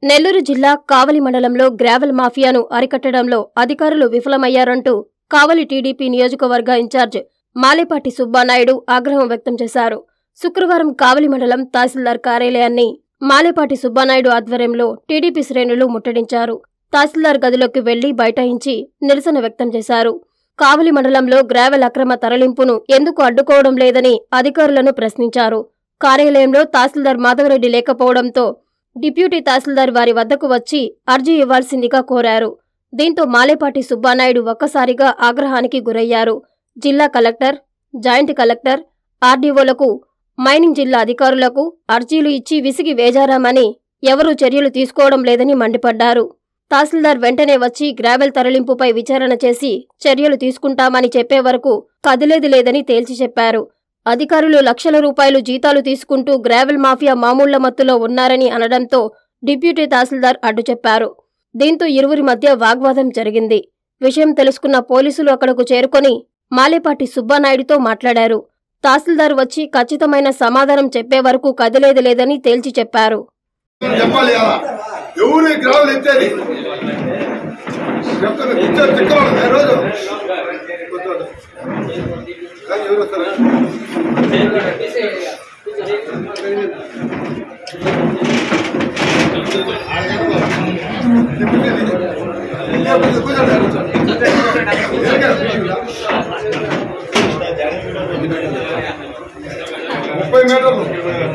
నెల్లూరు జిల్లా కావలి మండలంలో గ్రావెల్ మాఫియాను అరికట్టడంలో అధికారులు విఫలమయ్యారంటూ కావలి టీడీపీ నియోజకవర్గ ఇన్ఛార్జ్ మాలేపాటి సుబ్బానాయుడు ఆగ్రహం వ్యక్తం చేశారు శుక్రవారం కావలి మండలం తహసీల్దార్ కార్యాలయాన్ని మాలేపాటి సుబ్బానాయుడు ఆధ్వర్యంలో టీడీపీ శ్రేణులు ముట్టడించారు తహసీల్దార్ గదిలోకి వెళ్లి బైఠాయించి నిరసన వ్యక్తం చేశారు కావలి మండలంలో గ్రావెల్ అక్రమ తరలింపును ఎందుకు అడ్డుకోవడం లేదని అధికారులను ప్రశ్నించారు కార్యాలయంలో తహసీల్దార్ మాధవరెడ్డి లేకపోవడంతో డిప్యూటీ తహసీల్దార్ వారి వద్దకు వచ్చి అర్జీ ఇవ్వాల్సిందిగా కోరారు దీంతో మాలేపాటి సుబ్బానాయుడు ఒక్కసారిగా ఆగ్రహానికి గురయ్యారు జిల్లా కలెక్టర్ జాయింట్ కలెక్టర్ ఆర్డీఓలకు మైనింగ్ జిల్లా అధికారులకు అర్జీలు ఇచ్చి విసిగి వేజారామని ఎవరూ చర్యలు తీసుకోవడం లేదని మండిపడ్డారు తహసీల్దార్ వెంటనే వచ్చి గ్రావెల్ తరలింపుపై విచారణ చేసి చర్యలు తీసుకుంటామని చెప్పే వరకు కదిలేది లేదని తేల్చి చెప్పారు అధికారులు లక్షల రూపాయలు జీతాలు తీసుకుంటూ గ్రావెల్ మాఫియా మామూళ్ల మత్తులో ఉన్నారని అనడంతో డిప్యూటీ తహసీల్దార్ అడ్డు చెప్పారు దీంతో ఇరువురి మధ్య వాగ్వాదం జరిగింది విషయం తెలుసుకున్న పోలీసులు అక్కడకు చేరుకొని మాలేపాటి సుబ్బానాయుడితో మాట్లాడారు తహసీల్దార్ వచ్చి ఖచ్చితమైన సమాధానం చెప్పే వరకు కదిలేది లేదని తేల్చి చెప్పారు చెప్పాలి అలా ఎవరు గ్రాములు ఎత్తేది చెప్తాను ఇచ్చారు తిక్కవాళ్ళు ఏ రోజు కూర్చోండి. కానీ ఎవరు వస్తారు ముప్పై మీటర్లు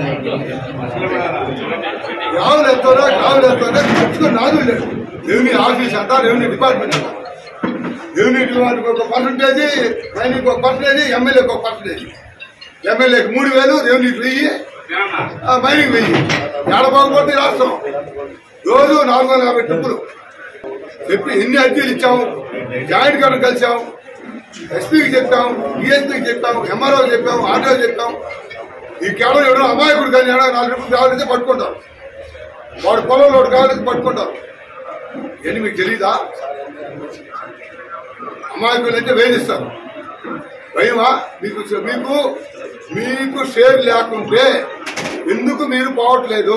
గ్రాములు ఎత్తారా గ్రాములు ఎత్తారా తెచ్చుకొని నాదు లేదు రెవెన్యూ ఆఫీస్ అంతా రెవెన్యూ డిపార్ట్మెంట్ అంతా రెవెన్యూ డిపార్ట్మెంట్ ఒక పర్సంటేజ్ మైనింగ్ ఒక పర్సంటేజ్ ఎమ్మెల్యేకి ఒక పర్సంటేజ్ ఎమ్మెల్యేకి మూడు వేలు రెవెన్యూకి వెయ్యి ఆ, మైనింగ్ వెయ్యి ఏడబాగుపడి రాష్ట్రం రోజు నాలుగు వందల యాభై ట్రిప్పులు చెప్పి ఎన్ని అర్జీలు ఇచ్చాము జాయింట్ కలెక్టర్ కలిసాం ఎస్పీకి చెప్పాం డిఎస్పీకి చెప్పాం ఎంఆర్ఓ చెప్పాం ఆర్డీఓ చెప్పాం ఈ కేవలం ఎవడో అమాయకుడు కానీ ఏడా నాలుగు రూపాయలు కావాలంటే పట్టుకుంటారు వాడు పొలంలో వాడు కావాలంటే పట్టుకుంటారు ఏంటి మీకు తెలీదా అమాయకులు అయితే వేధిస్తారు భయమా మీకు మీకు మీకు షేర్ లేకుంటే ఎందుకు మీరు పోవట్లేదు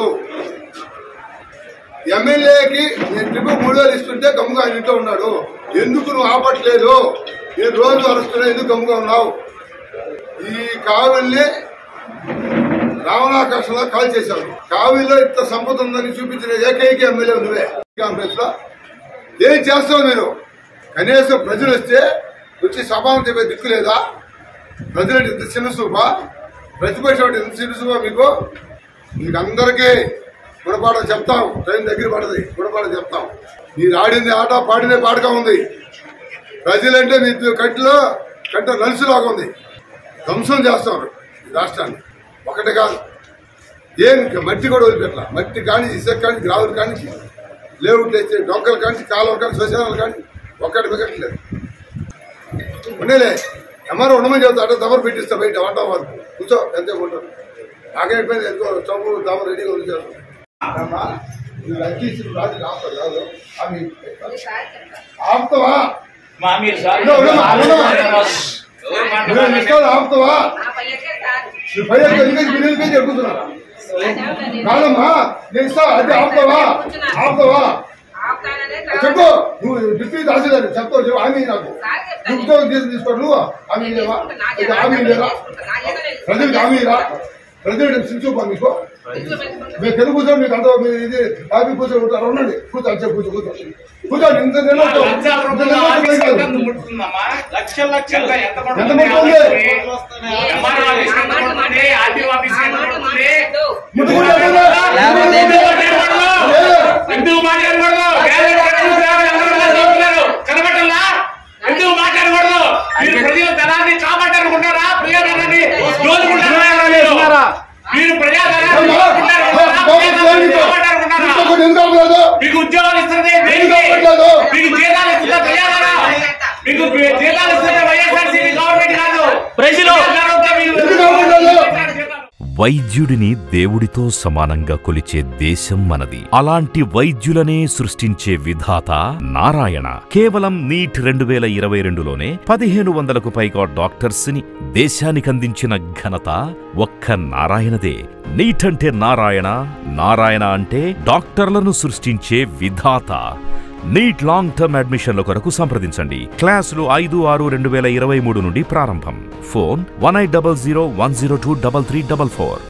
ఎమ్మెల్యేకి నేను ట్రిప్ మూడు వేలు ఇస్తుంటే గమ్ముగా ఆయన ఇంట్లో ఉన్నాడు ఎందుకు నువ్వు ఆపట్లేదు నేను రోజు అరుస్తున్నా ఎందుకు గమ్ముగా ఉన్నావు ఈ కావల్ని రావణాకర్షణలో కాల్ చేశారు కావిలో ఇంత సంపద ఉందని చూపించిన ఏకైక ఎమ్మెల్యే నువ్వే కాంగ్రెస్ లో ఏం చేస్తావు మీరు కనీసం ప్రజలు వస్తే వచ్చి సభను చెప్పే దిక్కు లేదా ప్రజలు ఇంత చిన్న సూప ప్రతిపక్షం ఇంత చిన్న సూప మీకు మీకు అందరికీ గుణపాఠం చెప్తాం ట్రైన్ దగ్గర పడది గుణపాఠం చెప్తాం మీరు ఆడింది ఆట పాడిన పాటగా ఉంది ప్రజలంటే మీ కంటిలో కంట నలుసులాగా ఉంది ధ్వంసం చేస్తారు ఈ రాష్ట్రాన్ని ఒకటి కాదు ఏం ఇంకా మట్టి కూడా వదిలిపెట్టాల మట్టి కానీ ఇసుక కానీ గ్రావులు కానీ లేవుట్లు వేస్తే డొంకలు కానీ కాలువలు కానీ శ్మశానాలు కానీ ఒక్కటి మిగట్లేదు ఉండేలే ఎంఆర్ఓ ఉండమని చెబుతా అంటే దమరు పెట్టిస్తా బయట వంట వాళ్ళు కూర్చో ఎంత ఉంటారు నాకైపోయింది ఎంతో చంపు దమరు రెడీగా ఉంచారు ఆపుతావా మా మీరు సార్ ఉండు, ఉండు, ఉండు. నువ్వు నిష్ఠాలు ఆపుతావా నువ్వు పై ఎక్కడ ఎందుకు మీరు ఎందుకు చెప్పుతున్నారా కాదమ్మా నేను ఇస్తా అది ఆపుతావా ఆపుతావా చెప్పు నువ్వు డిప్యూటీ తహసీల్దార్ చెప్తావు చెప్పు హామీ నాకు నువ్వు ఉద్యోగం తీసి తీసుకో నువ్వు హామీ లేవా ఇది హామీ లేదా ప్రజలకు హామీ రా ప్రజలు శిక్షణ మీకు మీరు తెలుగు కూర్చొని మీకు అంత మీరు ఇది హ్యాపీ కూర్చొని ఉంటారు ఉండండి కూర్చోండి చెప్పు కూర్చో కూర్చో కూర్చోండి ఇంత నిలబడు. లక్షల ఇంత రూపాయలు నిలబడు ఆఫీస్ బయటికి ఎంత వెళ్ళు. ముట్టుకుందమ్మా? లక్షల లక్షలుగా ఎంత ఎంత పడుతుంది ముట్టుకుంది? ఆఫీస్కి? ఎంఆర్ఓ ఆఫీస్కి ఎంత పడుతుంది? ఆర్డీఓ ఆఫీస్కి ఎంత పడుతుంది? ముట్టుకుంటే కదా? ఎందుకు మాట్లాడకూడదు? ఎందుకు మాట్లాడకూడదు? గ్యాలరీ కట్టలు గ్యాలరీ అందరూ కలిసి చదువుతున్నారు. కనబట్టల్లా? ఎందుకు మాట్లాడకూడదు మీరు ప్రజల ధనాన్ని కాపాడాలనుకుంటారా ప్రజాధనాన్ని దోచుకుంటారా మీరు? మీరు ప్రజాధనాన్ని దోచుకుంటారనుకుంటారా? ప్రజాధనాన్ని కాపాడాలనుకుంటారా? ఇంకొకటి ఎందుకు అవ్వలేదు? మీకు ఉద్యోగాలు ఇస్తుంది ఎందుకు అవ్వట్లేదు? మీకు జీతాలు ఇస్తుందా ప్రజాధనం మీకు జీతాలు ఇస్తుంది వైఎస్ఆర్సీపీ గవర్నమెంట్ కాదు ప్రజలు ప్రజాధనంతో మీరు ఎందుకు అవ్వట్లేదు? జీతాలు వైద్యుడిని దేవుడితో సమానంగా కొలిచే దేశం మనది అలాంటి వైద్యులనే సృష్టించే విధాత నారాయణ కేవలం నీట్ రెండు వేల ఇరవై రెండులోనే పదిహేను వందలకు పైగా డాక్టర్స్ ని దేశానికి అందించిన ఘనత ఒక్క నారాయణదే నీట్ అంటే నారాయణ నారాయణ అంటే డాక్టర్లను సృష్టించే విధాత నీట్ లాంగ్ టర్మ్ అడ్మిషన్ల కొరకు సంప్రదించండి క్లాసులు ఐదు ఆరు రెండు వేల ఇరవై మూడు నుండి ప్రారంభం phone one eight double zero one zero two double three double four